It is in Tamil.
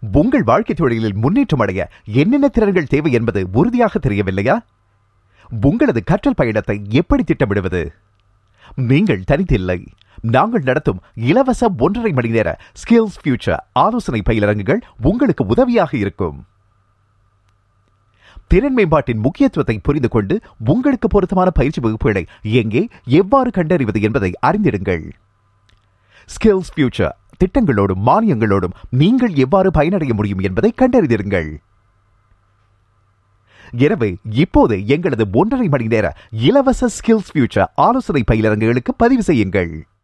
உங்கள் வாழ்க்கை தொழிலில் முன்னேற்றம் அடைய என்னென்ன திறன்கள் தேவை என்பது உறுதியாக தெரியவில்லையா உங்களது கற்றல் பயணத்தை எப்படி திட்டமிடுவது நீங்கள் தனித்தில்லை நாங்கள் நடத்தும் இலவச ஒன்றரை மணி நேர ஸ்கில்ஸ் ஃபியூச்சர் ஆலோசனை பயிலரங்குகள் உங்களுக்கு உதவியாக இருக்கும் திறன் மேம்பாட்டின் முக்கியத்துவத்தை புரிந்து கொண்டு உங்களுக்கு பொருத்தமான பயிற்சி வகுப்புகளை எங்கே எவ்வாறு கண்டறிவது என்பதை அறிந்திடுங்கள் ஸ்கில்ஸ் ஃபியூச்சர் திட்டங்களோடும் மானியங்களோடும் நீங்கள் எவ்வாறு பயனடைய முடியும் என்பதை கண்டறிந்திருங்கள் எனவே இப்போது எங்களது ஒன்றரை மணி நேர இலவச ஸ்கில்ஸ் ஃபியூச்சர் ஆலோசனை பயிலரங்குகளுக்கு பதிவு செய்யுங்கள்